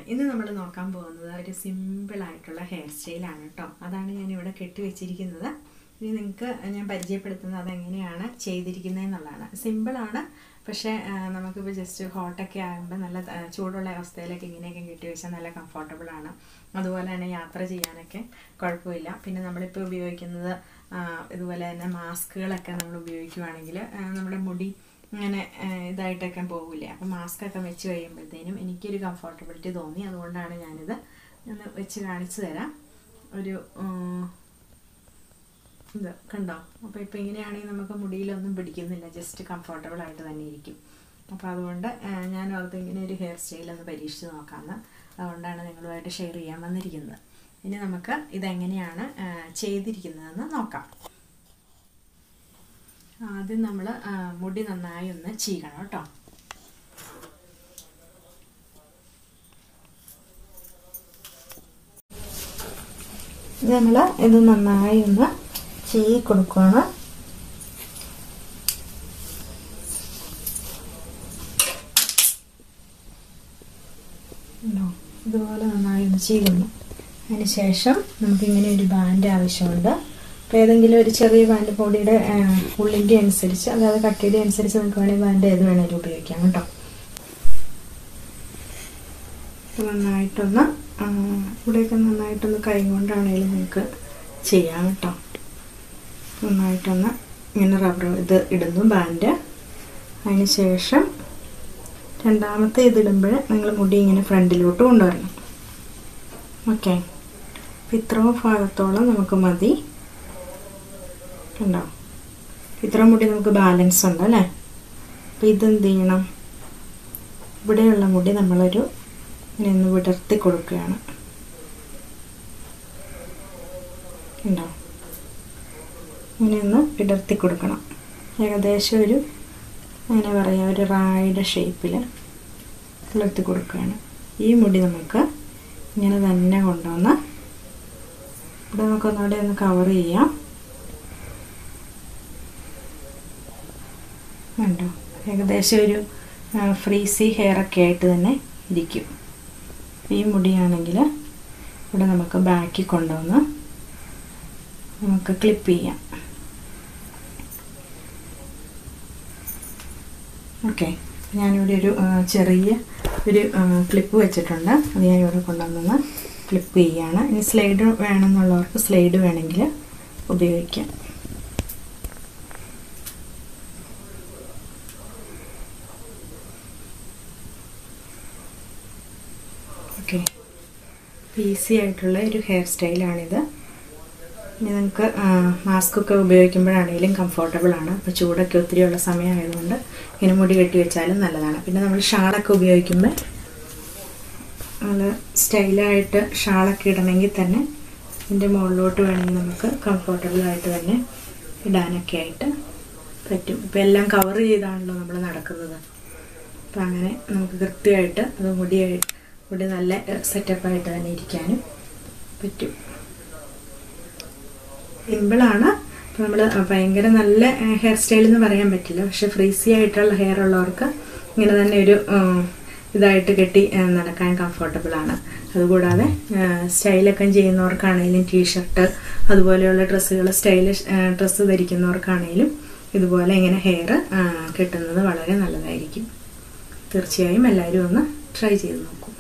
ഇന്ന് നമ്മൾ നോക്കാൻ പോകുന്നത് ഒരു സിമ്പിൾ ആയിട്ടുള്ള ഹെയർ സ്റ്റൈലാണ് കേട്ടോ അതാണ് ഞാൻ ഇവിടെ കെട്ടിവെച്ചിരിക്കുന്നത് ഇനി നിങ്ങൾക്ക് ഞാൻ പരിചയപ്പെടുത്തുന്നത് അതെങ്ങനെയാണ് ചെയ്തിരിക്കുന്നത് എന്നുള്ളതാണ് സിമ്പിളാണ് പക്ഷേ ആ, നമുക്കിപ്പോൾ ജസ്റ്റ് ഹോട്ടൊക്കെ ആകുമ്പോൾ നല്ല ആ, ചൂടുള്ള അവസ്ഥയിലൊക്കെ ഇങ്ങനെയൊക്കെ കെട്ടിവെച്ചാൽ നല്ല കംഫർട്ടബിൾ ആണ് അതുപോലെ തന്നെ യാത്ര ചെയ്യാനൊക്കെ കുഴപ്പമില്ല പിന്നെ നമ്മളിപ്പോൾ ഉപയോഗിക്കുന്നത് ആ, ഇതുപോലെ തന്നെ മാസ്കുകളൊക്കെ നമ്മൾ ഉപയോഗിക്കുവാണെങ്കിൽ ആ, നമ്മുടെ മുടി ഇങ്ങനെ ആ, ഇതായിട്ടൊക്കെ പോകില്ലേ അപ്പം മാസ്ക് ഒക്കെ വെച്ച് കഴിയുമ്പോഴത്തേനും എനിക്കൊരു കംഫർട്ടബിലിറ്റി തോന്നി അതുകൊണ്ടാണ് ഞാനിത് ഒന്ന് വെച്ച് കാണിച്ചു തരാം ഒരു ഉം, ഇത് കണ്ടോ അപ്പോൾ ഇപ്പോൾ ഇങ്ങനെയാണെങ്കിൽ നമുക്ക് മുടിയിലൊന്നും പിടിക്കുന്നില്ല ജസ്റ്റ് കംഫർട്ടബിൾ ആയിട്ട് തന്നെ ഇരിക്കും അപ്പോൾ അതുകൊണ്ട് ആ, ഞാൻ ഓർത്ത് ഇങ്ങനെ ഒരു ഹെയർ സ്റ്റൈൽ ഒന്ന് പരീക്ഷിച്ച് നോക്കാമെന്ന് അതുകൊണ്ടാണ് നിങ്ങളുമായിട്ട് ഷെയർ ചെയ്യാൻ വന്നിരിക്കുന്നത് ഇനി നമുക്ക് ഇതെങ്ങനെയാണ് ആ, ചെയ്തിരിക്കുന്നതെന്ന് നോക്കാം ആദ്യം നമ്മൾ മുടി നന്നായി ഒന്ന് ചീകണം കേട്ടോ നമ്മൾ ഇത് നന്നായി ഒന്ന് ചീകി കൊടുക്കുകയാണ് ഉണ്ടോ? ഇതുപോലെ നന്നായി ഒന്ന് ചീകുന്നു അതിന് ശേഷം നമുക്കിങ്ങനെ ഒരു ബാൻഡ് ആവശ്യമുണ്ട് അപ്പോൾ ഏതെങ്കിലും ഒരു ചെറിയ ബാൻഡ് പൊടിയുടെ ഉള്ളിൻ്റെ അനുസരിച്ച് അതായത് കട്ടിയുടെ അനുസരിച്ച് നമുക്ക് വേണമെങ്കിൽ ബാൻഡ് ഏത് വേണമെങ്കിലും ഉപയോഗിക്കാം കേട്ടോ ഇത് നന്നായിട്ടൊന്ന് ആ, ഇവിടെയൊക്കെ നന്നായിട്ടൊന്ന് കൈ കൊണ്ടാണെങ്കിലും നമുക്ക് ചെയ്യാം കേട്ടോ നന്നായിട്ടൊന്ന് ഇങ്ങനെ റബ്ബർ ഇത് ഇടുന്നു ബാൻഡ് അതിന് ശേഷം രണ്ടാമത്തെ ഇതിടുമ്പോൾ നിങ്ങൾ മുടി ഇങ്ങനെ ഫ്രണ്ടിലോട്ട് കൊണ്ടുവരണം ഓക്കെ അപ്പം ഇത്രയും ഭാഗത്തോളം നമുക്ക് മതി ഉണ്ടോ ഇത്രയും മുടി നമുക്ക് ബാലൻസ് ഉണ്ട് അല്ലേ അപ്പം ഇതെന്ത് ചെയ്യണം ഇവിടെയുള്ള മുടി നമ്മളൊരു ഇങ്ങനെ ഒന്ന് വിടർത്തി കൊടുക്കുകയാണ് ഉണ്ടോ ഇങ്ങനെ ഒന്ന് വിടർത്തി കൊടുക്കണം ഏകദേശം ഒരു അങ്ങനെ പറയാം ഒരു റായുടെ ഷേപ്പിൽ വിടർത്തി കൊടുക്കുകയാണ് ഈ മുടി നമുക്ക് ഇങ്ങനെ തന്നെ കൊണ്ടുവന്ന് ഇവിടെ നമുക്കൊന്നുകൂടെ ഒന്ന് കവർ ചെയ്യാം ഉണ്ടോ ഏകദേശം ഒരു ഫ്രീസി ഹെയർ ഒക്കെ ആയിട്ട് തന്നെ ഇരിക്കും ഈ മുടിയാണെങ്കിൽ ഇവിടെ നമുക്ക് ബാക്കിൽ കൊണ്ടുവന്ന് നമുക്ക് ക്ലിപ്പ് ചെയ്യാം ഓക്കെ ഞാനിവിടെ ഒരു ആ, ചെറിയ ഒരു ക്ലിപ്പ് വെച്ചിട്ടുണ്ട് അത് ഞാൻ ഇവിടെ കൊണ്ടുവന്ന് ക്ലിപ്പ് ചെയ്യുകയാണ് ഇനി സ്ലൈഡ് വേണമെന്നുള്ളവർക്ക് സ്ലൈഡ് വേണമെങ്കിൽ ഉപയോഗിക്കാം ഓക്കെ ഈസി ആയിട്ടുള്ള ഒരു ഹെയർ സ്റ്റൈലാണിത് ഇനി നമുക്ക് മാസ്ക് ഒക്കെ ഉപയോഗിക്കുമ്പോഴാണെങ്കിലും കംഫർട്ടബിൾ ആണ് അപ്പോൾ ചൂടൊക്കെ ഒത്തിരി ഉള്ള സമയമായതുകൊണ്ട് ഇങ്ങനെ മുടി കെട്ടി വെച്ചാലും നല്ലതാണ് പിന്നെ നമ്മൾ ഷാളൊക്കെ ഉപയോഗിക്കുമ്പോൾ നല്ല സ്റ്റൈലായിട്ട് ഷാളൊക്കെ ഇടണമെങ്കിൽ തന്നെ ഇതിൻ്റെ മുകളിലോട്ട് വേണമെങ്കിൽ നമുക്ക് കംഫർട്ടബിൾ ആയിട്ട് തന്നെ ഇടാനൊക്കെ ആയിട്ട് പറ്റും ഇപ്പം എല്ലാം കവർ ചെയ്താണല്ലോ നമ്മൾ നടക്കുന്നത് അപ്പം അങ്ങനെ നമുക്ക് കൃത്യമായിട്ട് അത് മുടിയായി മുടി നല്ല സെറ്റപ്പായിട്ട് തന്നെ ഇരിക്കാനും പറ്റും സിമ്പിളാണ് അപ്പോൾ നമ്മൾ ഭയങ്കര നല്ല ഹെയർ സ്റ്റൈൽ എന്ന് പറയാൻ പറ്റില്ല പക്ഷെ ഫ്രീസി ആയിട്ടുള്ള ഹെയർ ഉള്ളവർക്ക് ഇങ്ങനെ തന്നെ ഒരു ഉം, ഇതായിട്ട് കെട്ടി ആ, നടക്കാൻ കംഫർട്ടബിൾ ആണ് അതുകൂടാതെ സ്റ്റൈലൊക്കെ ചെയ്യുന്നവർക്കാണെങ്കിലും ടീഷർട്ട് അതുപോലെയുള്ള ഡ്രസ്സുകൾ സ്റ്റൈലിഷ് ഡ്രസ്സ് ധരിക്കുന്നവർക്കാണെങ്കിലും ഇതുപോലെ ഇങ്ങനെ ഹെയർ കെട്ടുന്നത് വളരെ നല്ലതായിരിക്കും തീർച്ചയായും എല്ലാവരും ഒന്ന് ട്രൈ ചെയ്ത് നോക്കൂ